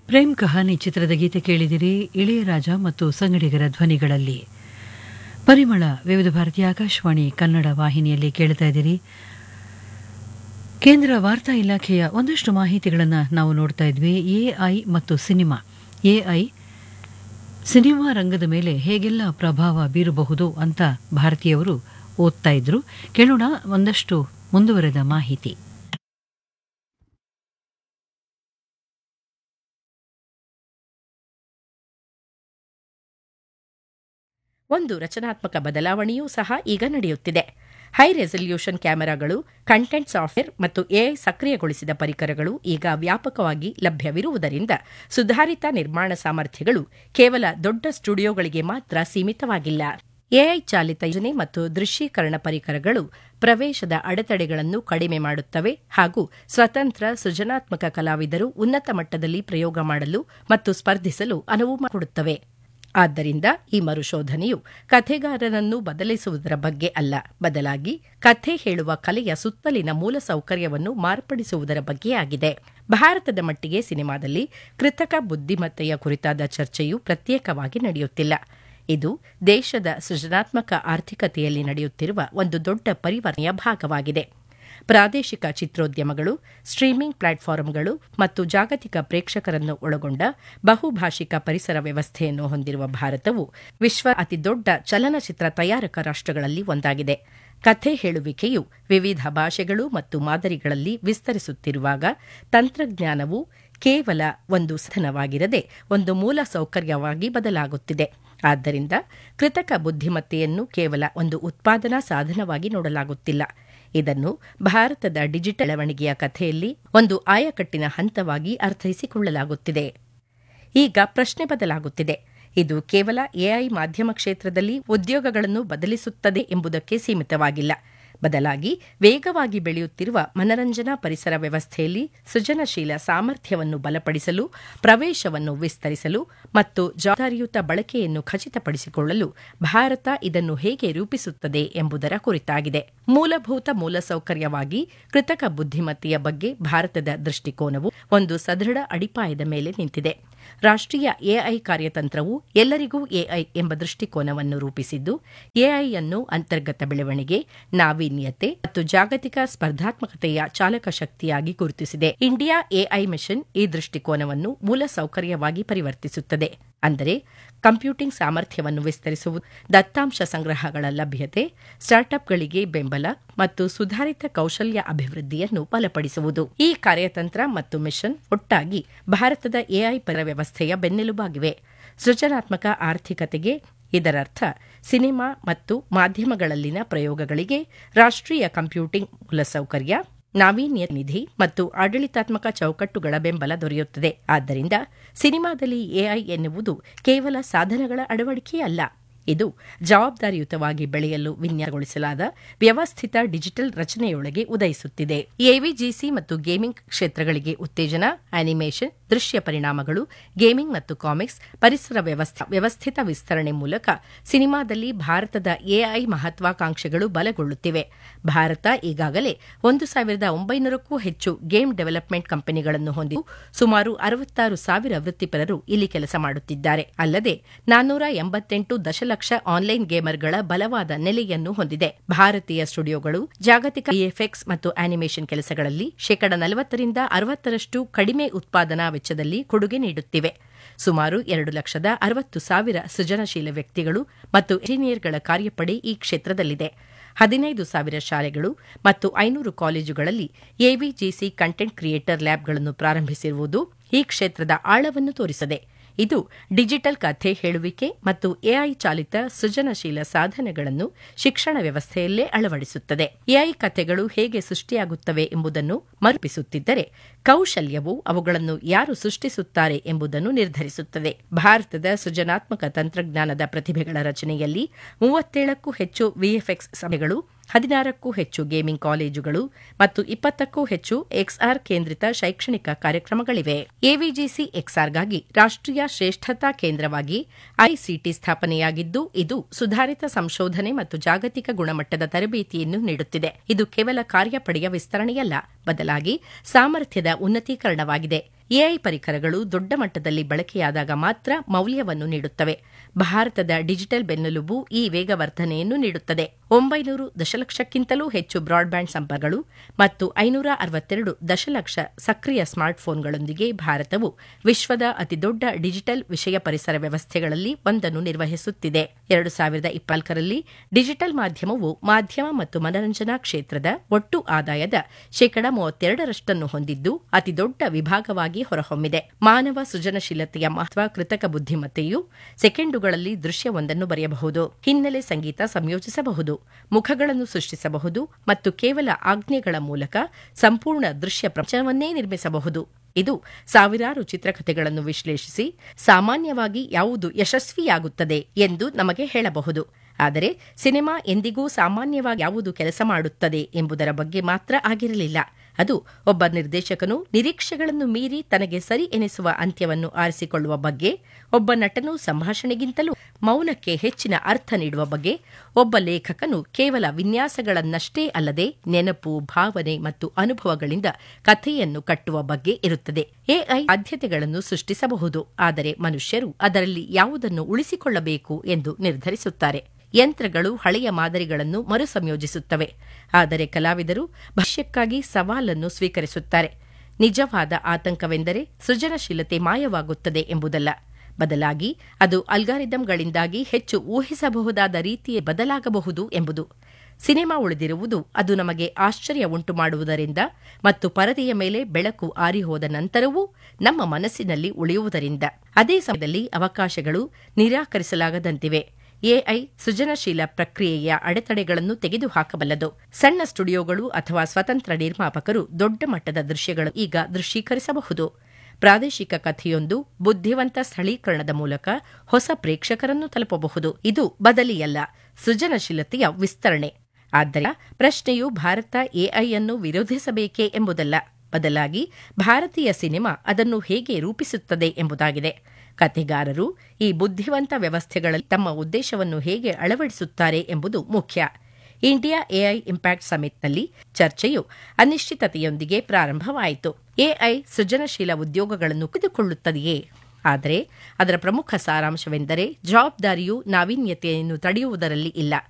ಪ್ರೇಮ್ ಕಹಾನಿ ಚಿತ್ರದ ಗೀತೆ ಕೇಳಿದಿರಿ ಇಳೆಯರಾಜ ಮತ್ತು ಸಂಗಡಿಗರ ಧ್ವನಿಗಳಲ್ಲಿ ಪರಿಮಳ ವಿವಿಧ ಭಾರತೀಯ ಆಕಾಶವಾಣಿ ಕನ್ನಡ ವಾಹಿನಿಯಲ್ಲಿ ಕೇಳ್ತಾ ಇದ್ದೀರಿ ಕೇಂದ್ರ ವಾರ್ತಾ ಇಲಾಖೆಯ ಒಂದಷ್ಟು ಮಾಹಿತಿಗಳನ್ನು ನಾವು ನೋಡ್ತಾ ಇದ್ವಿ ಎಐ ಮತ್ತು ಸಿನಿಮಾ ಎಐ ಸಿನಿಮಾ ರಂಗದ ಮೇಲೆ ಹೇಗೆಲ್ಲ ಪ್ರಭಾವ ಬೀರಬಹುದು ಅಂತ ಭಾರತೀಯವರು ಓದ್ತಾ ಇದ್ರು ಕೇಳೋಣ ಒಂದಷ್ಟು ಮುಂದುವರೆದ ಮಾಹಿತಿ ಒಂದು ರಚನಾತ್ಮಕ ಬದಲಾವಣೆಯೂ ಸಹ ಈಗ ನಡೆಯುತ್ತಿದೆ ಹೈ ರೆಸಲ್ಯೂಷನ್ ಕ್ಯಾಮೆರಾಗಳು ಕಂಟೆಂಟ್ ಸಾಫ್ಟ್ವೇರ್ ಮತ್ತು ಎಐ ಸಕ್ರಿಯಗೊಳಿಸಿದ ಪರಿಕರಗಳು ಈಗ ವ್ಯಾಪಕವಾಗಿ ಲಭ್ಯವಿರುವುದರಿಂದ ಸುಧಾರಿತ ನಿರ್ಮಾಣ ಸಾಮರ್ಥ್ಯಗಳು ಕೇವಲ ದೊಡ್ಡ ಸ್ಟುಡಿಯೋಗಳಿಗೆ ಮಾತ್ರ ಸೀಮಿತವಾಗಿಲ್ಲ ಎಐ ಚಾಲಿತ ಯೋಜನೆ ಮತ್ತು ದೃಶ್ಯೀಕರಣ ಪರಿಕರಗಳು ಪ್ರವೇಶದ ಅಡೆತಡೆಗಳನ್ನು ಕಡಿಮೆ ಮಾಡುತ್ತವೆ ಹಾಗೂ ಸ್ವತಂತ್ರ ಸೃಜನಾತ್ಮಕ ಕಲಾವಿದರು ಉನ್ನತ ಮಟ್ಟದಲ್ಲಿ ಪ್ರಯೋಗ ಮಾಡಲು ಮತ್ತು ಸ್ಪರ್ಧಿಸಲು ಅನುವು ಮಾಡಿಕೊಡುತ್ತವೆ ಆದ್ದರಿಂದ ಈ ಮರುಶೋಧನೆಯು ಕಥೆಗಾರನನ್ನು ಬದಲಿಸುವುದರ ಬಗ್ಗೆ ಅಲ್ಲ ಬದಲಾಗಿ ಕಥೆ ಹೇಳುವ ಕಲೆಯ ಸುತ್ತಲಿನ ಮೂಲಸೌಕರ್ಯವನ್ನು ಮಾರ್ಪಡಿಸುವುದರ ಬಗ್ಗೆಯಾಗಿದೆ ಭಾರತದ ಮಟ್ಟಿಗೆ ಸಿನಿಮಾದಲ್ಲಿ ಕೃತಕ ಬುದ್ದಿಮತ್ತೆಯ ಕುರಿತಾದ ಚರ್ಚೆಯು ಪ್ರತ್ಯೇಕವಾಗಿ ನಡೆಯುತ್ತಿಲ್ಲ ಇದು ದೇಶದ ಸೃಜನಾತ್ಮಕ ಆರ್ಥಿಕತೆಯಲ್ಲಿ ನಡೆಯುತ್ತಿರುವ ಒಂದು ದೊಡ್ಡ ಪರಿವರ್ತನೆಯ ಭಾಗವಾಗಿದೆ ಪ್ರಾದೇಶಿಕ ಚಿತ್ರೋದ್ಯಮಗಳು ಸ್ಟ್ರೀಮಿಂಗ್ ಪ್ಲಾಟ್ಫಾರ್ಮ್ಗಳು ಮತ್ತು ಜಾಗತಿಕ ಪ್ರೇಕ್ಷಕರನ್ನು ಒಳಗೊಂಡ ಬಹುಭಾಷಿಕ ಪರಿಸರ ವ್ಯವಸ್ಥೆಯನ್ನು ಹೊಂದಿರುವ ಭಾರತವು ವಿಶ್ವ ಅತಿದೊಡ್ಡ ಚಲನಚಿತ್ರ ತಯಾರಕ ರಾಷ್ಟಗಳಲ್ಲಿ ಒಂದಾಗಿದೆ ಕಥೆ ಹೇಳುವಿಕೆಯು ವಿವಿಧ ಭಾಷೆಗಳು ಮತ್ತು ಮಾದರಿಗಳಲ್ಲಿ ವಿಸ್ತರಿಸುತ್ತಿರುವಾಗ ತಂತ್ರಜ್ಞಾನವು ಕೇವಲ ಒಂದು ಸಾಧನವಾಗಿರದೆ ಒಂದು ಮೂಲ ಸೌಕರ್ಯವಾಗಿ ಬದಲಾಗುತ್ತಿದೆ ಆದ್ದರಿಂದ ಕೃತಕ ಬುದ್ದಿಮತ್ತೆಯನ್ನು ಕೇವಲ ಒಂದು ಉತ್ಪಾದನಾ ಸಾಧನವಾಗಿ ನೋಡಲಾಗುತ್ತಿಲ್ಲ ಇದನ್ನು ಭಾರತದ ಡಿಜಿಟಲ್ ಬೆಳವಣಿಗೆಯ ಕಥೆಯಲ್ಲಿ ಒಂದು ಆಯಕಟ್ಟಿನ ಹಂತವಾಗಿ ಅರ್ಥೈಸಿಕೊಳ್ಳಲಾಗುತ್ತಿದೆ ಈಗ ಪ್ರಶ್ನೆ ಬದಲಾಗುತ್ತಿದೆ ಇದು ಕೇವಲ ಎಐ ಮಾಧ್ಯಮ ಕ್ಷೇತ್ರದಲ್ಲಿ ಉದ್ಯೋಗಗಳನ್ನು ಬದಲಿಸುತ್ತದೆ ಎಂಬುದಕ್ಕೆ ಸೀಮಿತವಾಗಿಲ್ಲ ಬದಲಾಗಿ ವೇಗವಾಗಿ ಬೆಳೆಯುತ್ತಿರುವ ಮನರಂಜನಾ ಪರಿಸರ ವ್ಯವಸ್ಥೆಯಲ್ಲಿ ಸೃಜನಶೀಲ ಸಾಮರ್ಥ್ಯವನ್ನು ಬಲಪಡಿಸಲು ಪ್ರವೇಶವನ್ನು ವಿಸ್ತರಿಸಲು ಮತ್ತು ಜವಾಬ್ದಾರಿಯುತ ಬಳಕೆಯನ್ನು ಖಚಿತಪಡಿಸಿಕೊಳ್ಳಲು ಭಾರತ ಇದನ್ನು ಹೇಗೆ ರೂಪಿಸುತ್ತದೆ ಎಂಬುದರ ಕುರಿತಾಗಿದೆ ಮೂಲಭೂತ ಮೂಲಸೌಕರ್ಯವಾಗಿ ಕೃತಕ ಬುದ್ದಿಮತ್ತೆಯ ಬಗ್ಗೆ ಭಾರತದ ದೃಷ್ಟಿಕೋನವು ಒಂದು ಸದೃಢ ಅಡಿಪಾಯದ ಮೇಲೆ ನಿಂತಿದೆ ರಾಷ್ಟೀಯ ಎಐ ಕಾರ್ಯತಂತ್ರವು ಎಲ್ಲರಿಗೂ ಎಐ ಎಂಬ ದೃಷ್ಟಿಕೋನವನ್ನು ರೂಪಿಸಿದ್ದು ಎಐ ಅನ್ನು ಅಂತರ್ಗತ ಬೆಳವಣಿಗೆ ನಾವೀನ್ಯತೆ ಮತ್ತು ಜಾಗತಿಕ ಸ್ಪರ್ಧಾತ್ಮಕತೆಯ ಚಾಲಕ ಶಕ್ತಿಯಾಗಿ ಗುರುತಿಸಿದೆ ಇಂಡಿಯಾ ಎಐ ಮಿಷನ್ ಈ ದೃಷ್ಟಿಕೋನವನ್ನು ಮೂಲಸೌಕರ್ಯವಾಗಿ ಪರಿವರ್ತಿಸುತ್ತದೆ ಅಂದರೆ ಕಂಪ್ಯೂಟಿಂಗ್ ಸಾಮರ್ಥ್ಯವನ್ನು ವಿಸ್ತರಿಸುವುದು ದತ್ತಾಂಶ ಸಂಗ್ರಹಗಳ ಲಭ್ಯತೆ ಸ್ಟಾರ್ಟ್ಅಪ್ಗಳಿಗೆ ಬೆಂಬಲ ಮತ್ತು ಸುಧಾರಿತ ಕೌಶಲ್ಯ ಅಭಿವೃದ್ಧಿಯನ್ನು ಬಲಪಡಿಸುವುದು ಈ ಕಾರ್ಯತಂತ್ರ ಮತ್ತು ಮಿಷನ್ ಒಟ್ಟಾಗಿ ಭಾರತದ ಎಐ ಪರ ವ್ಯವಸ್ಥೆಯ ಬೆನ್ನೆಲುಬಾಗಿವೆ ಸೃಜನಾತ್ಮಕ ಆರ್ಥಿಕತೆಗೆ ಇದರರ್ಥ ಸಿನಿಮಾ ಮತ್ತು ಮಾಧ್ಯಮಗಳಲ್ಲಿನ ಪ್ರಯೋಗಗಳಿಗೆ ರಾಷ್ಟೀಯ ಕಂಪ್ಯೂಟಿಂಗ್ ಮೂಲಸೌಕರ್ಯ ನಾವೀನ್ಯ ನಿಧಿ ಮತ್ತು ಆಡಳಿತಾತ್ಮಕ ಚೌಕಟ್ಟುಗಳ ಬೆಂಬಲ ದೊರೆಯುತ್ತದೆ ಆದ್ದರಿಂದ ಸಿನಿಮಾದಲ್ಲಿ ಎಐ ಎನ್ನುವುದು ಕೇವಲ ಸಾಧನಗಳ ಅಳವಡಿಕೆಯಲ್ಲ ಇದು ಜವಾಬ್ದಾರಿಯುತವಾಗಿ ಬೆಳೆಯಲು ವಿನ್ಯಾಸಗೊಳಿಸಲಾದ ವ್ಯವಸ್ಥಿತ ಡಿಜಿಟಲ್ ರಚನೆಯೊಳಗೆ ಉದಯಿಸುತ್ತಿದೆ ಎವಿಜಿಸಿ ಮತ್ತು ಗೇಮಿಂಗ್ ಕ್ಷೇತ್ರಗಳಿಗೆ ಉತ್ತೇಜನ ಅನಿಮೇಷನ್ ದೃಶ್ಯ ಪರಿಣಾಮಗಳು ಗೇಮಿಂಗ್ ಮತ್ತು ಕಾಮಿಕ್ಸ್ ಪರಿಸರ ವ್ಯವಸ್ಥಿತ ವಿಸ್ತರಣೆ ಮೂಲಕ ಸಿನಿಮಾದಲ್ಲಿ ಭಾರತದ ಎಐ ಮಹತ್ವಾಕಾಂಕ್ಷೆಗಳು ಬಲಗೊಳ್ಳುತ್ತಿವೆ ಭಾರತ ಈಗಾಗಲೇ ಒಂದು ಸಾವಿರದ ಒಂಬೈನೂರಕ್ಕೂ ಹೆಚ್ಚು ಗೇಮ್ ಡೆವಲಪ್ಮೆಂಟ್ ಕಂಪನಿಗಳನ್ನು ಹೊಂದಿದ್ದು ಸುಮಾರು ಅರವತ್ತಾರು ಸಾವಿರ ವೃತ್ತಿಪರರು ಇಲ್ಲಿ ಕೆಲಸ ಮಾಡುತ್ತಿದ್ದಾರೆ ಅಲ್ಲದೆ ನಾನ್ನೂರ ಎಂಬತ್ತೆಂಟು ದಶಲಕ್ಷ ಆನ್ಲೈನ್ ಗೇಮರ್ಗಳ ಬಲವಾದ ನೆಲೆಯನ್ನು ಹೊಂದಿದೆ ಭಾರತೀಯ ಸ್ಟುಡಿಯೋಗಳು ಜಾಗತಿಕ ವಿಎಫ್ಎಕ್ಸ್ ಮತ್ತು ಅನಿಮೇಷನ್ ಕೆಲಸಗಳಲ್ಲಿ ಶೇಕಡ ನಲವತ್ತರಿಂದ ಅರವತ್ತರಷ್ಟು ಕಡಿಮೆ ಉತ್ಪಾದನಾ ವೆಚ್ಚದಲ್ಲಿ ಕೊಡುಗೆ ನೀಡುತ್ತಿವೆ ಸುಮಾರು ಎರಡು ಲಕ್ಷದ ಅರವತ್ತು ಸಾವಿರ ಸೃಜನಶೀಲ ವ್ಯಕ್ತಿಗಳು ಮತ್ತು ಇಂಜಿನಿಯರ್ಗಳ ಕಾರ್ಯಪಡೆ ಈ ಕ್ಷೇತ್ರದಲ್ಲಿದೆ ಹದಿನೈದು ಸಾವಿರ ಶಾಲೆಗಳು ಮತ್ತು ಐನೂರು ಕಾಲೇಜುಗಳಲ್ಲಿ ಎವಿಜಿಸಿ ಕಂಟೆಂಟ್ ಕ್ರಿಯೇಟರ್ ಲ್ಯಾಬ್ಗಳನ್ನು ಪ್ರಾರಂಭಿಸಿರುವುದು ಈ ಕ್ಷೇತ್ರದ ಆಳವನ್ನು ತೋರಿಸದೆ ಇದು ಡಿಜಿಟಲ್ ಕಥೆ ಹೇಳುವಿಕೆ ಮತ್ತು ಎಐ ಚಾಲಿತ ಸೃಜನಶೀಲ ಸಾಧನಗಳನ್ನು ಶಿಕ್ಷಣ ವ್ಯವಸ್ಥೆಯಲ್ಲೇ ಅಳವಡಿಸುತ್ತದೆ ಎಐ ಕಥೆಗಳು ಹೇಗೆ ಸೃಷ್ಟಿಯಾಗುತ್ತವೆ ಎಂಬುದನ್ನು ಮರುಪಿಸುತ್ತಿದ್ದರೆ ಕೌಶಲ್ಯವು ಅವುಗಳನ್ನು ಯಾರು ಸೃಷ್ಟಿಸುತ್ತಾರೆ ಎಂಬುದನ್ನು ನಿರ್ಧರಿಸುತ್ತದೆ ಭಾರತದ ಸೃಜನಾತ್ಮಕ ತಂತ್ರಜ್ಞಾನದ ಪ್ರತಿಭೆಗಳ ರಚನೆಯಲ್ಲಿ ಮೂವತ್ತೇಳಕ್ಕೂ ಹೆಚ್ಚು ವಿಎಫ್ಎಕ್ಸ್ ಸಭೆಗಳು ಹದಿನಾರಕ್ಕೂ ಹೆಚ್ಚು ಗೇಮಿಂಗ್ ಕಾಲೇಜುಗಳು ಮತ್ತು ಇಪ್ಪತ್ತಕ್ಕೂ ಹೆಚ್ಚು ಎಕ್ಸ್ಆರ್ ಕೇಂದ್ರಿತ ಶೈಕ್ಷಣಿಕ ಕಾರ್ಯಕ್ರಮಗಳಿವೆ ಎವಿಜಿಸಿ ಎಕ್ಸ್ಆರ್ಗಾಗಿ ರಾಷ್ಟೀಯ ಶ್ರೇಷ್ಠತಾ ಕೇಂದ್ರವಾಗಿ ಐಸಿಟಿ ಸ್ಥಾಪನೆಯಾಗಿದ್ದು ಇದು ಸುಧಾರಿತ ಸಂಶೋಧನೆ ಮತ್ತು ಜಾಗತಿಕ ಗುಣಮಟ್ಟದ ತರಬೇತಿಯನ್ನು ನೀಡುತ್ತಿದೆ ಇದು ಕೇವಲ ಕಾರ್ಯಪಡೆಯ ವಿಸ್ತರಣೆಯಲ್ಲ ಬದಲಾಗಿ ಸಾಮರ್ಥ್ಯದ ಉನ್ನತೀಕರಣವಾಗಿದೆ ಎಐ ಪರಿಕರಗಳು ದೊಡ್ಡ ಮಟ್ಟದಲ್ಲಿ ಬಳಕೆಯಾದಾಗ ಮಾತ್ರ ಮೌಲ್ಯವನ್ನು ನೀಡುತ್ತವೆ ಭಾರತದ ಡಿಜಿಟಲ್ ಬೆನ್ನೆಲುಬು ಈ ವೇಗವರ್ಧನೆಯನ್ನು ನೀಡುತ್ತದೆ ಒಂಬೈನೂರು ದಶಲಕ್ಷಕ್ಕಿಂತಲೂ ಹೆಚ್ಚು ಬ್ರಾಡ್ಬ್ಯಾಂಡ್ ಸಂಪರ್ಕಗಳು ಮತ್ತು ಐನೂರ ಅರವತ್ತೆರಡು ದಶಲಕ್ಷ ಸಕ್ರಿಯ ಸ್ಮಾರ್ಟ್ಫೋನ್ಗಳೊಂದಿಗೆ ಭಾರತವು ವಿಶ್ವದ ಅತಿದೊಡ್ಡ ಡಿಜಿಟಲ್ ವಿಷಯ ಪರಿಸರ ವ್ಯವಸ್ಥೆಗಳಲ್ಲಿ ಒಂದನ್ನು ನಿರ್ವಹಿಸುತ್ತಿದೆ ಎರಡು ಸಾವಿರದ ಇಪ್ಪತ್ನಾಲ್ಕರಲ್ಲಿ ಡಿಜಿಟಲ್ ಮಾಧ್ಯಮವು ಮಾಧ್ಯಮ ಮತ್ತು ಮನರಂಜನಾ ಕ್ಷೇತ್ರದ ಒಟ್ಟು ಆದಾಯದ ಶೇಕಡ ಮೂವತ್ತೆರಡರಷ್ಟನ್ನು ಹೊಂದಿದ್ದು ಅತಿದೊಡ್ಡ ವಿಭಾಗವಾಗಿ ಹೊರಹೊಮ್ಮಿದೆ ಮಾನವ ಸೃಜನಶೀಲತೆಯ ಮಹತ್ವ ಕೃತಕ ಬುದ್ಧಿಮತ್ತೆಯು ಸೆಕೆಂಡುಗಳಲ್ಲಿ ದೃಶ್ಯವೊಂದನ್ನು ಬರೆಯಬಹುದು ಹಿನ್ನೆಲೆ ಸಂಗೀತ ಸಂಯೋಜಿಸಬಹುದು ಮುಖಗಳನ್ನು ಸೃಷ್ಟಿಸಬಹುದು ಮತ್ತು ಕೇವಲ ಆಜ್ಞೆಗಳ ಮೂಲಕ ಸಂಪೂರ್ಣ ದೃಶ್ಯ ಪ್ರಪಂಚವನ್ನೇ ನಿರ್ಮಿಸಬಹುದು ಇದು ಸಾವಿರಾರು ಚಿತ್ರಕಥೆಗಳನ್ನು ವಿಶ್ಲೇಷಿಸಿ ಸಾಮಾನ್ಯವಾಗಿ ಯಾವುದು ಯಶಸ್ವಿಯಾಗುತ್ತದೆ ಎಂದು ನಮಗೆ ಹೇಳಬಹುದು ಆದರೆ ಸಿನಿಮಾ ಎಂದಿಗೂ ಸಾಮಾನ್ಯವಾಗಿ ಯಾವುದು ಕೆಲಸ ಮಾಡುತ್ತದೆ ಎಂಬುದರ ಬಗ್ಗೆ ಮಾತ್ರ ಆಗಿರಲಿಲ್ಲ ಅದು ಒಬ್ಬ ನಿರ್ದೇಶಕನು ನಿರೀಕ್ಷೆಗಳನ್ನು ಮೀರಿ ತನಗೆ ಸರಿ ಎನಿಸುವ ಅಂತ್ಯವನ್ನು ಆರಿಸಿಕೊಳ್ಳುವ ಬಗ್ಗೆ ಒಬ್ಬ ನಟನು ಸಂಭಾಷಣೆಗಿಂತಲೂ ಮೌನಕ್ಕೆ ಹೆಚ್ಚಿನ ಅರ್ಥ ನೀಡುವ ಬಗ್ಗೆ ಒಬ್ಬ ಲೇಖಕನು ಕೇವಲ ವಿನ್ಯಾಸಗಳನ್ನಷ್ಟೇ ಅಲ್ಲದೆ ನೆನಪು ಭಾವನೆ ಮತ್ತು ಅನುಭವಗಳಿಂದ ಕಥೆಯನ್ನು ಕಟ್ಟುವ ಬಗ್ಗೆ ಇರುತ್ತದೆ ಎಐ ಸಾಧ್ಯತೆಗಳನ್ನು ಸೃಷ್ಟಿಸಬಹುದು ಆದರೆ ಮನುಷ್ಯರು ಅದರಲ್ಲಿ ಯಾವುದನ್ನು ಉಳಿಸಿಕೊಳ್ಳಬೇಕು ಎಂದು ನಿರ್ಧರಿಸುತ್ತಾರೆ ಯಂತ್ರಗಳು ಹಳೆಯ ಮಾದರಿಗಳನ್ನು ಮರುಸಂಯೋಜಿಸುತ್ತವೆ ಆದರೆ ಕಲಾವಿದರು ಭವಿಷ್ಯಕ್ಕಾಗಿ ಸವಾಲನ್ನು ಸ್ವೀಕರಿಸುತ್ತಾರೆ ನಿಜವಾದ ಆತಂಕವೆಂದರೆ ಸೃಜನಶೀಲತೆ ಮಾಯವಾಗುತ್ತದೆ ಎಂಬುದಲ್ಲ ಬದಲಾಗಿ ಅದು ಅಲ್ಗಾರಿದಮ್ಗಳಿಂದಾಗಿ ಹೆಚ್ಚು ಊಹಿಸಬಹುದಾದ ರೀತಿಯೇ ಬದಲಾಗಬಹುದು ಎಂಬುದು ಸಿನಿಮಾ ಉಳಿದಿರುವುದು ಅದು ನಮಗೆ ಆಶ್ಚರ್ಯ ಉಂಟು ಮಾಡುವುದರಿಂದ ಮತ್ತು ಪರದೆಯ ಮೇಲೆ ಬೆಳಕು ಆರಿಹೋದ ನಂತರವೂ ನಮ್ಮ ಮನಸ್ಸಿನಲ್ಲಿ ಉಳಿಯುವುದರಿಂದ ಅದೇ ಸಮಯದಲ್ಲಿ ಅವಕಾಶಗಳು ನಿರಾಕರಿಸಲಾಗದಂತಿವೆ ಎಐ ಸೃಜನಶೀಲ ಪ್ರಕ್ರಿಯೆಯ ಅಡೆತಡೆಗಳನ್ನು ತೆಗೆದುಹಾಕಬಲ್ಲದು ಸಣ್ಣ ಸ್ಟುಡಿಯೋಗಳು ಅಥವಾ ಸ್ವತಂತ್ರ ನಿರ್ಮಾಪಕರು ದೊಡ್ಡ ಮಟ್ಟದ ದೃಶ್ಯಗಳು ಈಗ ದೃಶ್ಯೀಕರಿಸಬಹುದು ಪ್ರಾದೇಶಿಕ ಕಥೆಯೊಂದು ಬುದ್ಧಿವಂತ ಸ್ಥಳೀಕರಣದ ಮೂಲಕ ಹೊಸ ಪ್ರೇಕ್ಷಕರನ್ನು ತಲುಪಬಹುದು ಇದು ಬದಲಿಯಲ್ಲ ಸೃಜನಶೀಲತೆಯ ವಿಸ್ತರಣೆ ಆದ್ದರಿಂದ ಪ್ರಶ್ನೆಯು ಭಾರತ ಎಐ ಅನ್ನು ವಿರೋಧಿಸಬೇಕೇ ಎಂಬುದಲ್ಲ ಬದಲಾಗಿ ಭಾರತೀಯ ಸಿನಿಮಾ ಅದನ್ನು ಹೇಗೆ ರೂಪಿಸುತ್ತದೆ ಎಂಬುದಾಗಿದೆ ಕಥೆಗಾರರು ಈ ಬುದ್ಧಿವಂತ ವ್ಯವಸ್ಥೆಗಳಲ್ಲಿ ತಮ್ಮ ಉದ್ದೇಶವನ್ನು ಹೇಗೆ ಅಳವಡಿಸುತ್ತಾರೆ ಎಂಬುದು ಮುಖ್ಯ ಇಂಡಿಯಾ ಎಐ ಇಂಪ್ಯಾಕ್ಟ್ ಸಮಿಟ್ನಲ್ಲಿ ಚರ್ಚೆಯು ಅನಿಶ್ಚಿತತೆಯೊಂದಿಗೆ ಪ್ರಾರಂಭವಾಯಿತು ಎಐ ಸೃಜನಶೀಲ ಉದ್ಯೋಗಗಳನ್ನು ಕುದಿಕೊಳ್ಳುತ್ತದೆಯೇ ಆದರೆ ಅದರ ಪ್ರಮುಖ ಸಾರಾಂಶವೆಂದರೆ ಜವಾಬ್ದಾರಿಯು ನಾವೀನ್ಯತೆಯನ್ನು ತಡೆಯುವುದರಲ್ಲಿ ಇಲ್ಲ